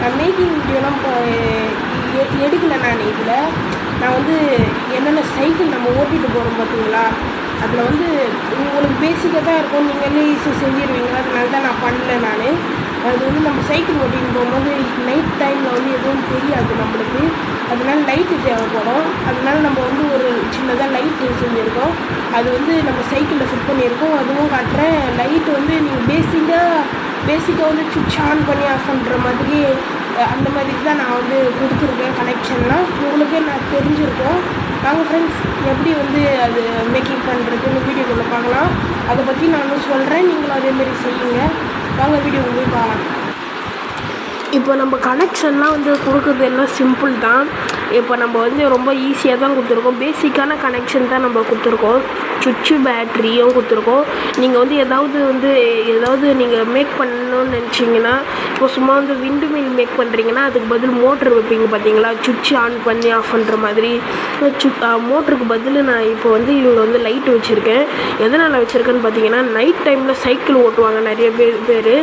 நான் மேக்கிங் வீடியோலாம் இப்போ எ- எடுக்கல நான் இதில் நான் வந்து என்னென்ன சைக்கிள் நம்ம ஓட்டிட்டு போகிறோம் பார்த்தீங்களா அதில் வந்து உங்களுக்கு பேசிக்காக தான் இருக்கும் நீங்களே ஈஸியாக செஞ்சிருவீங்க அதனால தான் நான் பண்ணல நான் அது வந்து நம்ம சைக்கிள் ஓட்டின்னு போகும்போது நைட் டைமில் வந்து எதுவும் தெரியாது நம்மளுக்கு அதனால லைட்டு தேவைப்படும் அதனால நம்ம வந்து ஒரு சின்னதாக லைட்டு செஞ்சுருக்கோம் அது வந்து நம்ம சைக்கிளில் ஃபிட் பண்ணியிருக்கோம் அதுவும் காட்டுறேன் லைட் வந்து நீங்கள் பேசிக்காக பேசிக்காக வந்து சுவிட்ச் ஆன் பண்ணி ஆஃப் பண்ணுற மாதிரி அஹ், அந்த மாதிரி தான் நான் வந்து கொடுத்துருக்கேன் கனெக்ஷன்லாம் உங்களுக்கே நான் தெரிஞ்சிருக்கோம் வாங்க ஃப்ரெண்ட்ஸ் எப்படி வந்து அது மேக்கிங் பண்ணுறதுன்னு வீடியோக்குள்ளே பார்க்கலாம் அதை பற்றி நானும் சொல்கிறேன் நீங்களும் அதேமாரி செய்யுங்க வாங்க வீடியோ போய் பார்க்கலாம் இப்போ நம்ம கனெக்ஷன்லாம் வந்து கொடுக்குறது எல்லாம் சிம்பிள் தான் இப்போ நம்ம வந்து ரொம்ப ஈஸியாக தான் கொடுத்துருக்கோம் பேசிக்கான கனெக்ஷன் தான் நம்ம கொடுத்துருக்கோம் சுவிட்சு பேட்ரியும் கொடுத்துருக்கோம் நீங்கள் வந்து ஏதாவது வந்து ஏதாவது நீங்கள் மேக் பண்ணணும்னு நினச்சிங்கன்னா இப்போ சும்மா வந்து விண்டு மில் மேக் பண்ணுறீங்கன்னா அதுக்கு பதில் மோட்ரு வைப்பீங்க பார்த்தீங்களா சுவிட்ச் ஆன் பண்ணி ஆஃப் பண்ணுற மாதிரி சு மோட்டருக்கு பதில் நான் இப்போ வந்து இவங்க வந்து லைட் வச்சுருக்கேன் எதனால் வச்சுருக்கேன்னு பார்த்தீங்கன்னா நைட் டைமில் சைக்கிள் ஓட்டுவாங்க நிறைய பேர் பேர்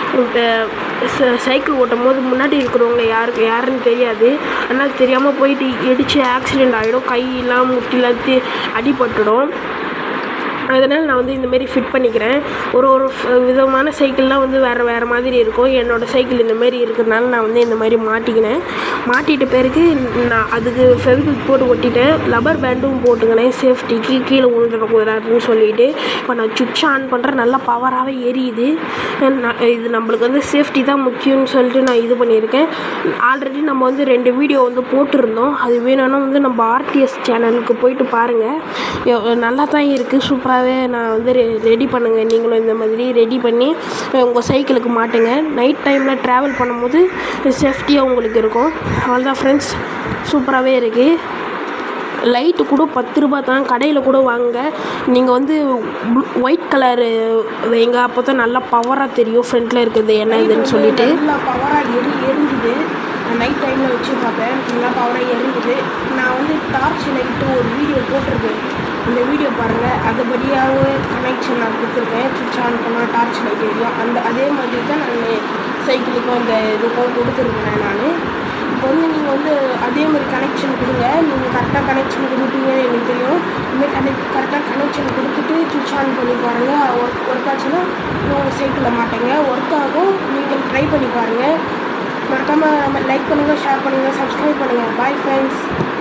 சைக்கிள் ஓட்டும் போது முன்னாடி இருக்கிறவங்க யாருக்கு யாருன்னு தெரியாது அதனால் தெரியாமல் போயிட்டு இடித்து ஆக்சிடெண்ட் ஆகிடும் கையெல்லாம் முட்டிலாம் தி- அடிபட்டுடும் அதனால் நான் வந்து இந்தமாரி ஃபிட் பண்ணிக்கிறேன் ஒரு ஒரு ஃப- விதமான சைக்கிள்லாம் வந்து வேறு வேறு மாதிரி இருக்கும் என்னோடய சைக்கிள் இந்தமாரி இருக்கிறதுனால நான் வந்து இந்த மாதிரி மாட்டிக்கினேன் மாட்டிட்ட பிறகு நான் அதுக்கு ஃபெவிக்விக் போட்டு ஒட்டிட்டேன் லப்பர் பேண்டும் போட்டுக்கினேன் சேஃப்டிக்கு கீழே விழுந்துடக்கூடாதுன்னு சொல்லிட்டு இப்போ நான் சுவிட்ச் ஆன் பண்ணுறேன் நல்லா பவராகவே எரியுது நான் இது நம்மளுக்கு வந்து சேஃப்டி தான் முக்கியம்னு சொல்லிட்டு நான் இது பண்ணியிருக்கேன் ஆல்ரெடி நம்ம வந்து ரெண்டு வீடியோ வந்து போட்டிருந்தோம் அது வேணும்னா வந்து நம்ம ஆர்டிஎஸ் சேனலுக்கு போயிட்டு பாருங்கள் நல்லா தான் இருக்குது சூப்பராகவே நான் வந்து ரெ ரெடி பண்ணுங்கள் நீங்களும் இந்த மாதிரி ரெடி பண்ணி உங்கள் சைக்கிளுக்கு மாட்டுங்க நைட் டைமில் ட்ராவல் பண்ணும்போது சேஃப்டியாக உங்களுக்கு இருக்கும் அவ்வளோதான் ஃப்ரெண்ட்ஸ் சூப்பராகவே இருக்குது லைட்டு கூட பத்து ரூபா தான் கடையில் கூட வாங்க நீங்கள் வந்து ஒயிட் கலரு வைங்க அப்போ தான் நல்லா பவராக தெரியும் ஃப்ரண்ட்டில் இருக்குது என்ன இதுன்னு சொல்லிட்டு நல்லா பவராக எரி எரிஞ்சுது நைட் டைமில் வச்சு பார்த்தேன் நல்லா பவராக எரிஞ்சுது நான் வந்து டார்ச் லைட்டு ஒரு வீடியோ போட்டிருக்கேன் அந்த வீடியோ பாருங்கள் அதுபடியாகவே கனெக்ஷன் நான் கொடுத்துருக்கேன் சுவிட்ச் ஆன் பண்ணால் டார்ச் லைட் எரியும் அந்த அதே மாதிரி தான் நான் சைக்கிளுக்கும் அந்த இதுக்கும் கொடுத்துருக்கேன் நான் இப்போ வந்து நீங்கள் வந்து அதே மாதிரி கனெக்ஷன் கொடுங்க நீங்கள் கரெக்டாக கனெக்ஷன் கொடுப்பீங்கன்னு எனக்கு தெரியும் இதுமாதிரி கனெக்ட் கரெக்டாக கனெக்ஷன் கொடுத்துட்டு சுவிட்ச் ஆன் பண்ணி பாருங்கள் ஒர்க் ஒர்க் ஆச்சுன்னா உங்கள் சைக்கிளில் மாட்டேங்க ஒர்க் ஆகும் நீங்கள் ட்ரை பண்ணி பாருங்கள் மறக்காமல் லைக் பண்ணுங்கள் ஷேர் பண்ணுங்கள் சப்ஸ்கிரைப் பண்ணுங்கள் பாய் ஃப்ரெண்ட்ஸ்